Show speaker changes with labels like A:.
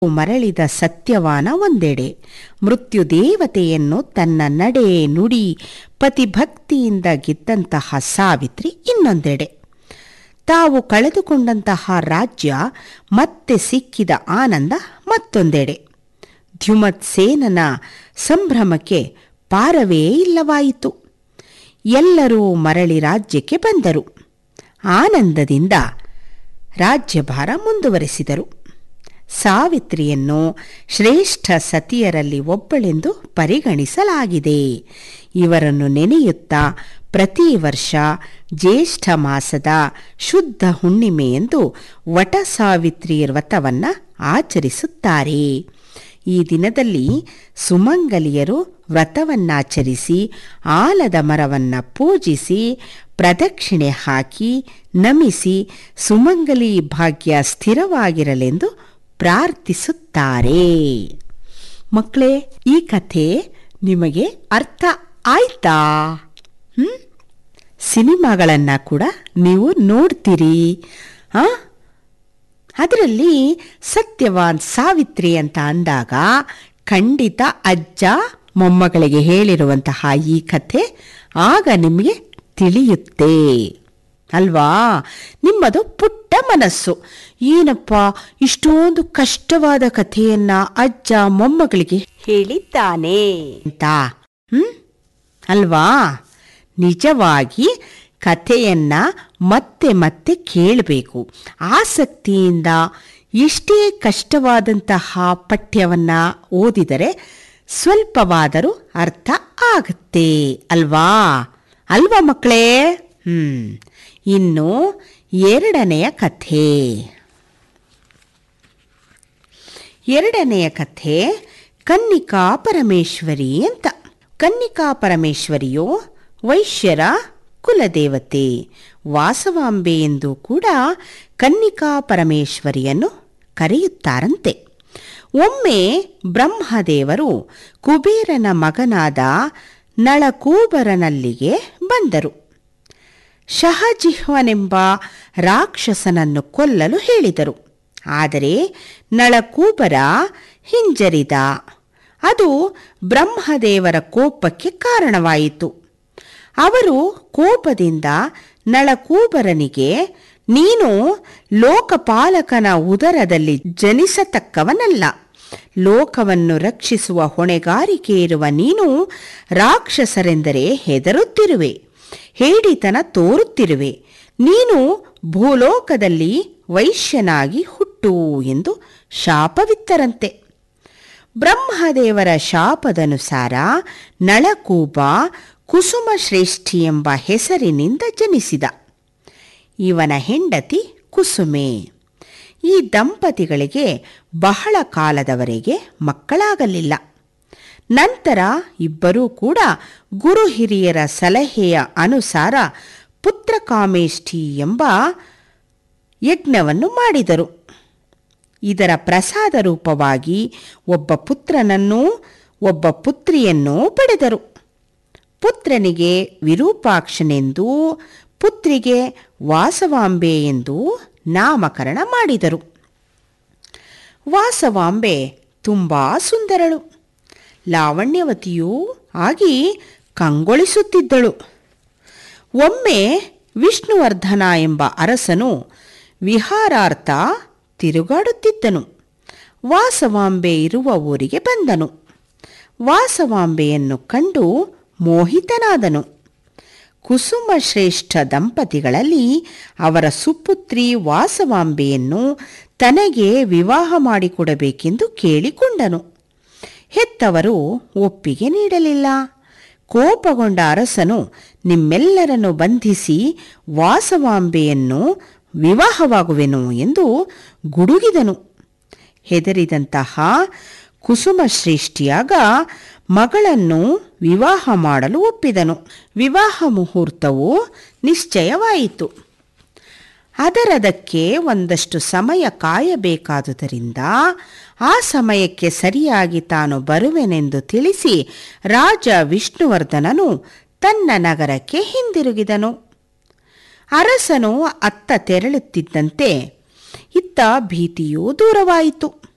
A: ಮರಳಿದ ಸತ್ಯವಾನ ಒಂದೆಡೆ ಮೃತ್ಯು ದೇವತೆಯನ್ನು ತನ್ನ ನಡೆ ನುಡಿ ಪತಿಭಕ್ತಿಯಿಂದ ಗೆದ್ದಂತಹ ಸಾವಿತ್ರಿ ಇನ್ನೊಂದೆಡೆ ತಾವು ಕಳೆದುಕೊಂಡಂತಹ ರಾಜ್ಯ ಮತ್ತೆ ಸಿಕ್ಕಿದ ಆನಂದ ಮತ್ತೊಂದೆಡೆ ದ್ಯುಮತ್ಸೇನನ ಸಂಭ್ರಮಕ್ಕೆ ಪಾರವೇ ಇಲ್ಲವಾಯಿತು ಎಲ್ಲರೂ ಮರಳಿ ರಾಜ್ಯಕ್ಕೆ ಬಂದರು ಆನಂದದಿಂದ ರಾಜ್ಯಭಾರ ಮುಂದುವರೆಸಿದರು ಸಾವಿತ್ರಿಯನ್ನು ಶ್ರೇಷ್ಠ ಸತಿಯರಲ್ಲಿ ಒಬ್ಬಳೆಂದು ಪರಿಗಣಿಸಲಾಗಿದೆ ಇವರನ್ನು ನೆನೆಯುತ್ತಾ ಪ್ರತಿ ವರ್ಷ ಜ್ಯೇಷ್ಠ ಮಾಸದ ಶುದ್ಧ ಹುಣ್ಣಿಮೆಯೆಂದು ವಟ ಸಾವಿತ್ರಿ ವ್ರತವನ್ನು ಆಚರಿಸುತ್ತಾರೆ ಈ ದಿನದಲ್ಲಿ ಸುಮಂಗಲಿಯರು ವ್ರತವನ್ನಾಚರಿಸಿ ಆಲದ ಮರವನ್ನು ಪೂಜಿಸಿ ಪ್ರದಕ್ಷಿಣೆ ಹಾಕಿ ನಮಿಸಿ ಸುಮಂಗಲಿ ಭಾಗ್ಯ ಸ್ಥಿರವಾಗಿರಲೆಂದು ಪ್ರಾರ್ಥಿಸುತ್ತಾರೆ ಮಕ್ಕಳೇ ಈ ಕಥೆ ನಿಮಗೆ ಅರ್ಥ ಆಯ್ತಾ ಹ್ಮ್ ಸಿನಿಮಾಗಳನ್ನು ಕೂಡ ನೀವು ನೋಡ್ತೀರಿ ಆ ಅದರಲ್ಲಿ ಸತ್ಯವಾನ್ ಸಾವಿತ್ರಿ ಅಂತ ಅಂದಾಗ ಖಂಡಿತ ಅಜ್ಜ ಮೊಮ್ಮಗಳಿಗೆ ಹೇಳಿರುವಂತಹ ಈ ಕಥೆ ಆಗ ನಿಮಗೆ ತಿಳಿಯುತ್ತೆ ಅಲ್ವಾ ನಿಮ್ಮದು ಪುಟ್ಟ ಮನಸ್ಸು ಏನಪ್ಪ ಇಷ್ಟೊಂದು ಕಷ್ಟವಾದ ಕಥೆಯನ್ನ ಅಜ್ಜ ಮೊಮ್ಮಗಳಿಗೆ ಹೇಳಿದ್ದಾನೆ ಅಂತ ಹ್ಮ್ ಅಲ್ವಾ ನಿಜವಾಗಿ ಕಥೆಯನ್ನ ಮತ್ತೆ ಮತ್ತೆ ಕೇಳಬೇಕು ಆಸಕ್ತಿಯಿಂದ ಎಷ್ಟೇ ಕಷ್ಟವಾದಂತಹ ಪಠ್ಯವನ್ನ ಓದಿದರೆ ಸ್ವಲ್ಪವಾದರೂ ಅರ್ಥ ಆಗುತ್ತೆ ಅಲ್ವಾ ಅಲ್ವಾ ಮಕ್ಕಳೇ ಹ್ಮ್ ಇನ್ನು ಎರಡನೆಯ ಕಥೆ ಎರಡನೆಯ ಕಥೆ ಕನ್ನಿಕಾ ಪರಮೇಶ್ವರಿ ಅಂತ ಕನ್ನಿಕಾ ಪರಮೇಶ್ವರಿಯು ವೈಶ್ಯರ ಕುಲದೇವತೆ ವಾಸವಾಂಬೆ ಎಂದು ಕೂಡ ಕನ್ನಿಕಾ ಪರಮೇಶ್ವರಿಯನ್ನು ಕರೆಯುತ್ತಾರಂತೆ ಒಮ್ಮೆ ಬ್ರಹ್ಮದೇವರು ಕುಬೇರನ ಮಗನಾದ ನಳಕೂಬರನಲ್ಲಿಗೆ ಬಂದರು ಶಹಜಿಹ್ವನೆಂಬ ರಾಕ್ಷಸನನ್ನು ಕೊಲ್ಲಲು ಹೇಳಿದರು ಆದರೆ ನಳಕೂಬರ ಹಿಂಜರಿದ ಅದು ಬ್ರಹ್ಮದೇವರ ಕೋಪಕ್ಕೆ ಕಾರಣವಾಯಿತು ಅವರು ಕೋಪದಿಂದ ನಳಕೂಬರನಿಗೆ ನೀನು ಲೋಕಪಾಲಕನ ಉದರದಲ್ಲಿ ಜನಿಸತಕ್ಕವನಲ್ಲ ಲೋಕವನ್ನು ರಕ್ಷಿಸುವ ಹೊಣೆಗಾರಿಕೆ ಇರುವ ನೀನು ರಾಕ್ಷಸರೆಂದರೆ ಹೆದರುತ್ತಿರುವೆ ಹೇಡಿತನ ತೋರುತ್ತಿರುವೆ ನೀನು ಭೂಲೋಕದಲ್ಲಿ ವೈಶ್ಯನಾಗಿ ಹುಟ್ಟು ಎಂದು ಶಾಪವಿತ್ತರಂತೆ ಬ್ರಹ್ಮದೇವರ ಶಾಪದನುಸಾರ ನಳಕೂಬ ಕುಸುಮ ಶ್ರೇಷ್ಠಿ ಎಂಬ ಹೆಸರಿನಿಂದ ಜನಿಸಿದ ಇವನ ಹೆಂಡತಿ ಕುಸುಮೆ ಈ ದಂಪತಿಗಳಿಗೆ ಬಹಳ ಕಾಲದವರೆಗೆ ಮಕ್ಕಳಾಗಲಿಲ್ಲ ನಂತರ ಇಬ್ಬರೂ ಕೂಡ ಗುರು ಹಿರಿಯರ ಸಲಹೆಯ ಅನುಸಾರ ಪುತ್ರಕಾಮೇಷ್ಠಿ ಎಂಬ ಯಜ್ಞವನ್ನು ಮಾಡಿದರು ಇದರ ಪ್ರಸಾದ ರೂಪವಾಗಿ ಒಬ್ಬ ಪುತ್ರನನ್ನೂ ಒಬ್ಬ ಪುತ್ರಿಯನ್ನೂ ಪಡೆದರು ಪುತ್ರನಿಗೆ ವಿರೂಪಾಕ್ಷನೆಂದೂ ಪುತ್ರಿಗೆ ವಾಸವಾಂಬೆ ಎಂದು ನಾಮಕರಣ ಮಾಡಿದರು ವಾಸವಾಂಬೆ ತುಂಬ ಸುಂದರಳು ಲಾವಣ್ಯವತಿಯೂ ಆಗಿ ಕಂಗೊಳಿಸುತ್ತಿದ್ದಳು ಒಮ್ಮೆ ವಿಷ್ಣುವರ್ಧನ ಎಂಬ ಅರಸನು ವಿಹಾರಾರ್ಥ ತಿರುಗಾಡುತ್ತಿದ್ದನು ವಾಸವಾಂಬೆ ಇರುವ ಊರಿಗೆ ಬಂದನು ವಾಸವಾಂಬೆಯನ್ನು ಕಂಡು ಮೋಹಿತನಾದನು ಕುಸುಮ ಶ್ರೇಷ್ಠ ದಂಪತಿಗಳಲ್ಲಿ ಅವರ ಸುಪುತ್ರಿ ವಾಸವಾಂಬೆಯನ್ನು ತನಗೆ ವಿವಾಹ ಮಾಡಿಕೊಡಬೇಕೆಂದು ಕೇಳಿಕೊಂಡನು ಹೆತ್ತವರು ಒಪ್ಪಿಗೆ ನೀಡಲಿಲ್ಲ ಕೋಪಗೊಂಡ ಅರಸನು ನಿಮ್ಮೆಲ್ಲರನ್ನು ಬಂಧಿಸಿ ವಾಸವಾಂಬೆಯನ್ನು ವಿವಾಹವಾಗುವೆನು ಎಂದು ಗುಡುಗಿದನು ಹೆದರಿದಂತಹ ಕುಸುಮ ಶ್ರೇಷ್ಠಿಯಾಗ ಮಗಳನ್ನು ವಿವಾಹ ಮಾಡಲು ಒಪ್ಪಿದನು ವಿವಾಹ ಮುಹೂರ್ತವು ನಿಶ್ಚಯವಾಯಿತು ಅದರದಕ್ಕೆ ಒಂದಷ್ಟು ಸಮಯ ಕಾಯಬೇಕಾದುದರಿಂದ ಆ ಸಮಯಕ್ಕೆ ಸರಿಯಾಗಿ ತಾನು ಬರುವೆನೆಂದು ತಿಳಿಸಿ ರಾಜ ವಿಷ್ಣುವರ್ಧನನು ತನ್ನ ನಗರಕ್ಕೆ ಹಿಂದಿರುಗಿದನು ಅರಸನು ಅತ್ತ ತೆರಳುತ್ತಿದ್ದಂತೆ ಇತ್ತ ಭೀತಿಯೂ ದೂರವಾಯಿತು